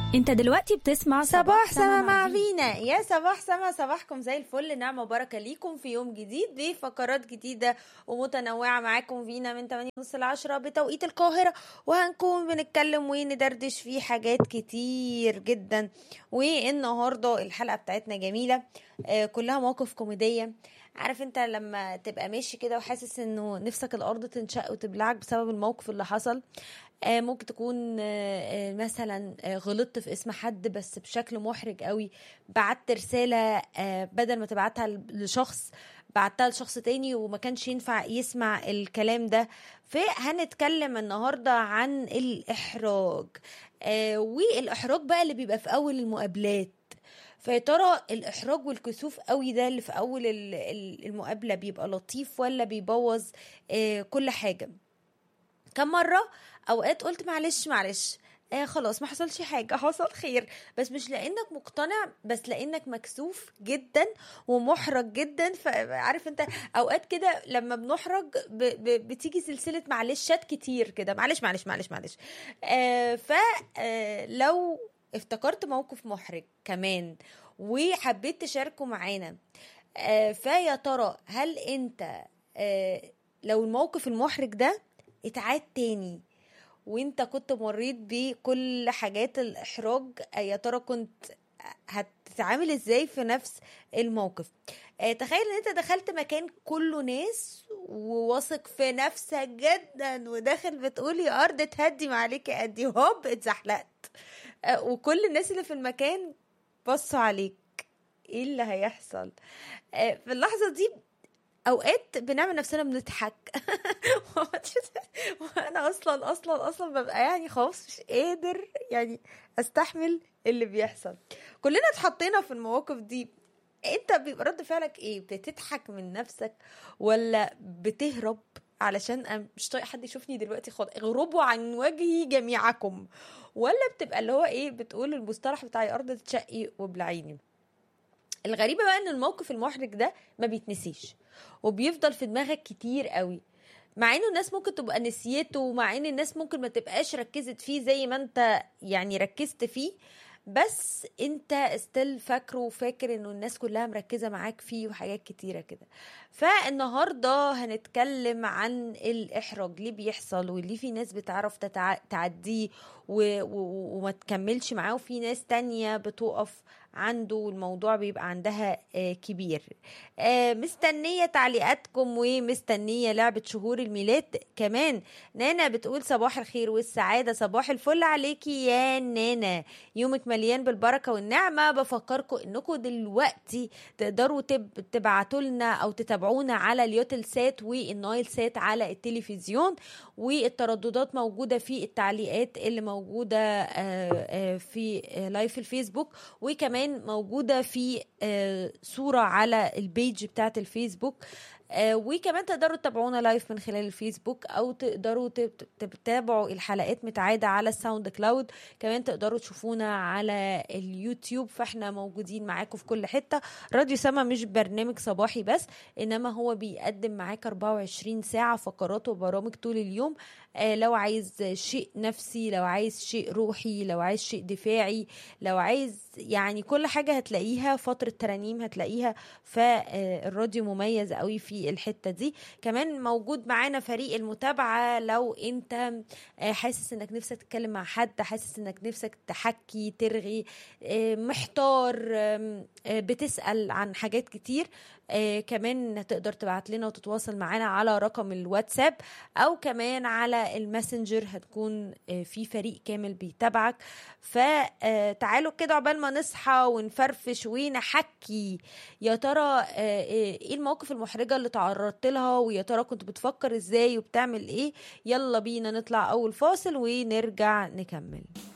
انت دلوقتي بتسمع صباح سما مع فينا يا صباح سما صباحكم زي الفل نعمة وبركة ليكم في يوم جديد بفقرات جديدة ومتنوعة معاكم فينا من 8 ونص ل 10 بتوقيت القاهرة وهنكون بنتكلم وندردش في حاجات كتير جدا والنهاردة الحلقة بتاعتنا جميلة آه، كلها مواقف كوميدية عارف انت لما تبقى ماشي كده وحاسس انه نفسك الارض تنشق وتبلعك بسبب الموقف اللي حصل آه، ممكن تكون آه، آه، مثلا آه، غلطت في اسم حد بس بشكل محرج قوي بعت رسالة آه، بدل ما تبعتها لشخص بعتها لشخص تاني وما كانش ينفع يسمع الكلام ده فهنتكلم النهاردة عن الإحراج آه، والإحراج بقى اللي بيبقى في أول المقابلات فيا ترى الإحراج والكسوف قوي ده اللي في أول ال- ال- المقابلة بيبقى لطيف ولا بيبوظ آه، كل حاجة كم مرة أوقات قلت معلش معلش آه خلاص ما حصلش حاجة حصل خير بس مش لأنك مقتنع بس لأنك مكسوف جدا ومحرج جدا فعارف انت أوقات كده لما بنحرج ب ب بتيجي سلسلة معلشات كتير كده معلش معلش معلش معلش آه فلو افتكرت موقف محرج كمان وحبيت تشاركه معانا آه فيا ترى هل انت آه لو الموقف المحرج ده اتعاد تاني وانت كنت مريت بكل حاجات الاحراج يا ترى كنت هتتعامل ازاي في نفس الموقف آه، تخيل ان انت دخلت مكان كله ناس وواثق في نفسك جدا وداخل بتقول يا ارض تهدي ما عليك يا قدي هوب اتزحلقت آه، وكل الناس اللي في المكان بصوا عليك ايه اللي هيحصل آه، في اللحظه دي اوقات بنعمل نفسنا بنضحك وانا اصلا اصلا اصلا ببقى يعني خلاص مش قادر يعني استحمل اللي بيحصل كلنا اتحطينا في المواقف دي انت بيبقى رد فعلك ايه بتضحك من نفسك ولا بتهرب علشان أنا مش طايق حد يشوفني دلوقتي خالص اغربوا عن وجهي جميعكم ولا بتبقى اللي هو ايه بتقول المصطلح بتاع يا ارض تشقي وبلعيني الغريبه بقى ان الموقف المحرج ده ما بيتنسيش وبيفضل في دماغك كتير قوي مع انه الناس ممكن تبقى نسيته ومع ان الناس ممكن ما تبقاش ركزت فيه زي ما انت يعني ركزت فيه بس انت استيل فاكره وفاكر انه الناس كلها مركزه معاك فيه وحاجات كتيره كده فالنهارده هنتكلم عن الاحراج ليه بيحصل وليه في ناس بتعرف تتع... تعديه و... و... وما تكملش معاه وفي ناس تانية بتقف عنده والموضوع بيبقى عندها آه، كبير آه، مستنية تعليقاتكم ومستنية لعبة شهور الميلاد كمان نانا بتقول صباح الخير والسعادة صباح الفل عليكي يا نانا يومك مليان بالبركة والنعمة بفكركم انكم دلوقتي تقدروا تب... تبعتوا لنا او تتابعونا على اليوتل سات والنايل سات على التلفزيون والترددات موجودة في التعليقات اللي موجودة آه، آه، في آه، لايف الفيسبوك وكمان موجودة في آه، صورة على البيج بتاعت الفيسبوك آه، وكمان تقدروا تتابعونا لايف من خلال الفيسبوك او تقدروا تت- تتابعوا الحلقات متعادة على الساوند كلاود كمان تقدروا تشوفونا على اليوتيوب فاحنا موجودين معاكم في كل حتة راديو سما مش برنامج صباحي بس انما هو بيقدم معاك 24 ساعة فقرات وبرامج طول اليوم آه، لو عايز شيء نفسي لو عايز شيء روحي لو عايز شيء دفاعي لو عايز يعني كل حاجة هتلاقيها فترة ترانيم هتلاقيها فالراديو مميز قوي في الحتة دي كمان موجود معانا فريق المتابعة لو انت آه، حاسس انك نفسك تتكلم مع حد حاسس انك نفسك تحكي ترغي آه، محتار آم، آه، بتسأل عن حاجات كتير آه، كمان تقدر تبعت لنا وتتواصل معانا على رقم الواتساب او كمان على الماسنجر هتكون آه، في فريق كامل بيتابعك فتعالوا كده عقبال ما نصحى ونفرفش ونحكي يا ترى آه، آه، ايه المواقف المحرجة اللي تعرضت لها ويا ترى كنت بتفكر ازاي وبتعمل ايه يلا بينا نطلع اول فاصل ونرجع نكمل